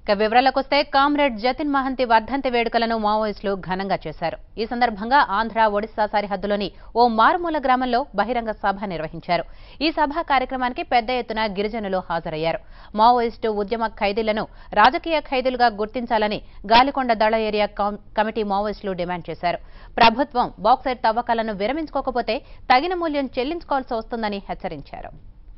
ఇక వివరాలకు వస్తే కామ్రేడ్ జతిన్ మహంతి వర్ధంతి వేడుకలను మావోయిస్టులు ఘనంగా చేశారు ఈ సందర్భంగా ఆంధ్ర ఒడిశా సరిహద్దులోని ఓ మారుమూల గ్రామంలో బహిరంగ సభ నిర్వహించారు ఈ సభ కార్యక్రమానికి పెద్ద ఎత్తున గిరిజనులు హాజరయ్యారు మావోయిస్టు ఉద్యమ ఖైదీలను రాజకీయ ఖైదీలుగా గుర్తించాలని గాలికొండ దళ ఏరియా కం- కమిటీ మావోయిస్టులు డిమాండ్ చేశారు ప్రభుత్వం బాక్సైట్ తవ్వకాలను విరమించుకోకపోతే తగిన మూల్యం చెల్లించుకోవాల్సి వస్తుందని హెచ్చరించారు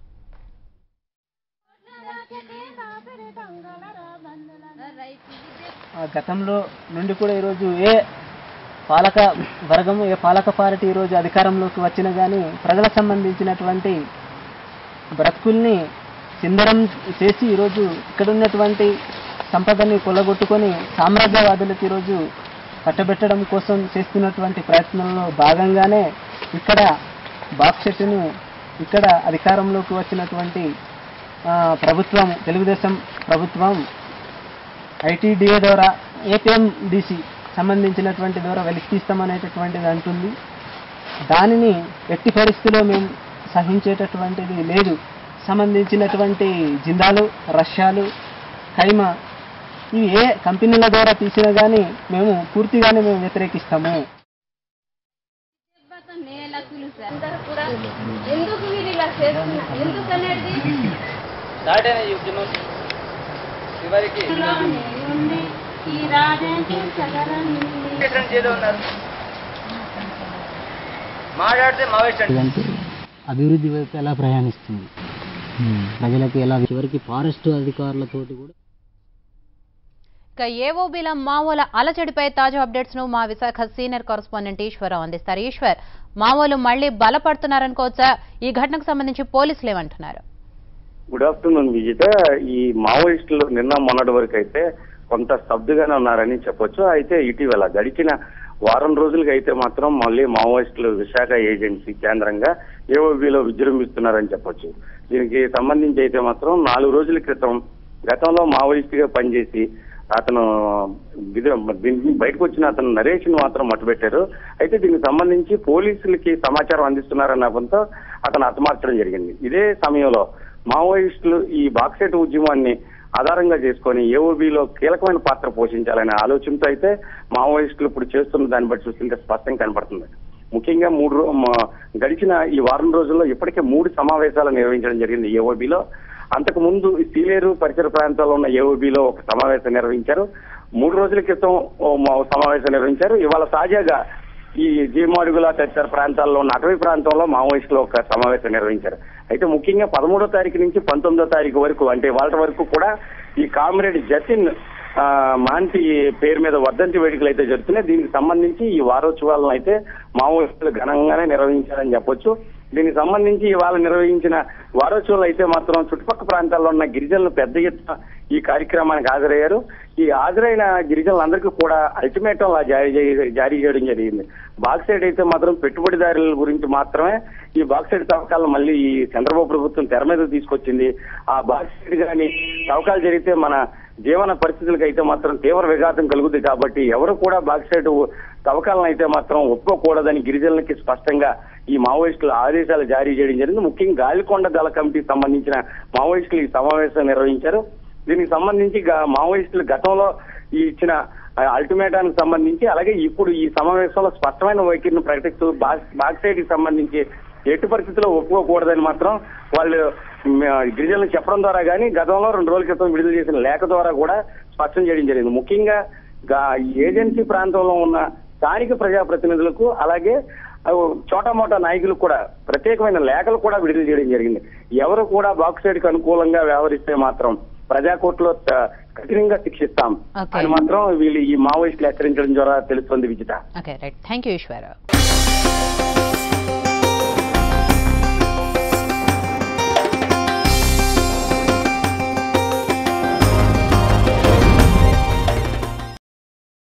ఆ గతంలో నుండి కూడా ఈరోజు ఏ పాలక వర్గం ఏ పాలక పార్టీ ఈరోజు అధికారంలోకి వచ్చినా కానీ ప్రజలకు సంబంధించినటువంటి బ్రతుకుల్ని చిందరం చేసి ఈరోజు ఇక్కడ ఉన్నటువంటి సంపదని కొల్లగొట్టుకొని సామ్రాజ్యవాదులకు ఈరోజు కట్టబెట్టడం కోసం చేస్తున్నటువంటి ప్రయత్నంలో భాగంగానే ఇక్కడ బాక్సెట్ను ఇక్కడ అధికారంలోకి వచ్చినటువంటి ఆ, ప్రభుత్వం తెలుగుదేశం ప్రభుత్వం ఐటీడీఏ ద్వారా ఏపీఎండిసి సంబంధించినటువంటి ద్వారా వెలికిస్తామనేటటువంటిది అంటుంది దానిని ఎట్టి పరిస్థితిలో మేము సహించేటటువంటిది లేదు సంబంధించినటువంటి జిందాలు రష్యాలు ఖైమా ఇవి ఏ కంపెనీల ద్వారా తీసినా కానీ మేము పూర్తిగానే మేము వ్యతిరేకిస్తాము నేలకులు సార్ అందరూ కూడా ఎందుకు వీళ్ళు ఇలా చేస్తున్నారు ఎందుకు అనేది ఉంది ఈ రాజేంద్ర సగరం మాట్లాడితే మావేస్ట్ అంటే అభివృద్ధి వైపు ఎలా ప్రయాణిస్తుంది ప్రజలకు ఎలా చివరికి ఫారెస్ట్ అధికారులతోటి కూడా ఇక ఏవోబీల మావోల అలజడిపై తాజా అప్డేట్స్ ను మా విశాఖ సీనియర్ కరస్పాండెంట్ ఈశ్వరరావు అందిస్తారు ఈశ్వర్ మావోలు మళ్లీ బలపడుతున్నారనుకోవచ్చా ఈ ఘటనకు సంబంధించి పోలీసులు ఏమంటున్నారు గుడ్ ఆఫ్టర్నూన్ విజిత ఈ మావోయిస్టులు నిన్న మొన్నటి వరకు అయితే కొంత స్తబ్దుగానే ఉన్నారని చెప్పొచ్చు అయితే ఇటీవల గడిచిన వారం రోజులకి అయితే మాత్రం మళ్ళీ మావోయిస్టులు విశాఖ ఏజెన్సీ కేంద్రంగా ఏఓబిలో విజృంభిస్తున్నారని చెప్పొచ్చు దీనికి సంబంధించి అయితే మాత్రం నాలుగు రోజుల క్రితం గతంలో మావోయిస్ట్ గా పనిచేసి అతను ఇది దీనికి బయటకు వచ్చిన అతను నరేష్ ని మాత్రం మట్టుబెట్టారు అయితే దీనికి సంబంధించి పోలీసులకి సమాచారం అందిస్తున్నారన్న కొంత అతను హతమార్చడం జరిగింది ఇదే సమయంలో మావోయిస్టులు ఈ బాక్సైట్ ఉద్యమాన్ని ఆధారంగా చేసుకొని ఏఓబిలో కీలకమైన పాత్ర పోషించాలనే ఆలోచనతో అయితే మావోయిస్టులు ఇప్పుడు చేస్తున్న దాన్ని బట్టి చూస్తుంటే స్పష్టంగా కనపడుతుంది ముఖ్యంగా మూడు రో- మ- గడిచిన ఈ వారం రోజుల్లో ఇప్పటికే మూడు సమావేశాలు నిర్వహించడం జరిగింది ఏఓబిలో అంతకు ముందు ఈ సీలేరు పరిసర ప్రాంతాల్లో ఉన్న ఏఓబిలో ఒక సమావేశం నిర్వహించారు మూడు రోజుల క్రితం ఓ మా- సమావేశం నిర్వహించారు ఇవాళ తాజాగా ఈ జీమాడుగుల తదితర ప్రాంతాల్లో ఉన్న అటవీ ప్రాంతంలో మావోయిస్టులు ఒక సమావేశం నిర్వహించారు అయితే ముఖ్యంగా పదమూడో తారీఖు నుంచి పంతొమ్మిదో తారీఖు వరకు అంటే వాళ్ళ వరకు కూడా ఈ కామ్రేడ్ జతిన్ ఆ, మహంతి పేరు మీద వర్ధంతి వేడుకలు అయితే జరుగుతున్నాయి దీనికి సంబంధించి ఈ వారోత్సవాలను అయితే మావోయిస్టులు ఘనంగానే నిర్వహించారని చెప్పొచ్చు దీనికి సంబంధించి ఇవాళ నిర్వహించిన వారోత్సవాలు అయితే మాత్రం చుట్టుపక్కల ప్రాంతాల్లో ఉన్న గిరిజనులు పెద్ద ఎత్తున ఈ కార్యక్రమానికి హాజరయ్యారు ఈ హాజరైన గిరిజనులందరికీ కూడా అల్టిమేటం లా జారీ చేయ- జారీ చేయడం జరిగింది బాక్సైడ్ అయితే మాత్రం పెట్టుబడిదారుల గురించి మాత్రమే ఈ బాక్సైడ్ తవ్వకాలను మళ్ళీ ఈ చంద్రబాబు ప్రభుత్వం తెర మీద తీసుకొచ్చింది ఆ బాక్సైడ్ గాని తవ్వకాలు జరిగితే మన జీవన పరిస్థితులకు అయితే మాత్రం తీవ్ర విఘాతం కలుగుతుంది కాబట్టి ఎవరు కూడా బాక్సైడ్ తవ్వకాలను అయితే మాత్రం ఒప్పుకోకూడదని గిరిజనులకి స్పష్టంగా ఈ మావోయిస్టులు ఆదేశాలు జారీ చేయడం జరిగింది ముఖ్యంగా గాలికొండ దళ కమిటీకి సంబంధించిన మావోయిస్టులు ఈ సమావేశం నిర్వహించారు దీనికి సంబంధించి గా- మావోయిస్టులు గతంలో ఈ ఇచ్చిన అల్టిమేటానికి సంబంధించి అలాగే ఇప్పుడు ఈ సమావేశంలో స్పష్టమైన వైఖరిని ప్రకటిస్తూ బాక్- బాక్సైడ్ కి సంబంధించి ఎట్టి పరిస్థితుల్లో ఒప్పుకోకూడదని మాత్రం వాళ్ళు మ్, గిరిజనులు చెప్పడం ద్వారా కానీ గతంలో రెండు రోజుల క్రితం విడుదల చేసిన లేఖ ద్వారా కూడా స్పష్టం చేయడం జరిగింది ముఖ్యంగా గా- ఈ ఏజెన్సీ ప్రాంతంలో ఉన్న స్థానిక ప్రజాప్రతినిధులకు అలాగే ఆ, చోటా మోటా నాయకులకు కూడా ప్రత్యేకమైన లేఖలు కూడా విడుదల చేయడం జరిగింది ఎవరు కూడా బాక్సైడ్ కి అనుకూలంగా వ్యవహరిస్తే మాత్రం ప్రజా కోర్టులో త- కఠినంగా శిక్షిస్తాం Okay. అని మాత్రం వీళ్ళు ఈ మావోయిస్టులు హెచ్చరించడం ద్వారా తెలుస్తుంది Vijitha okay right thank you Eswararao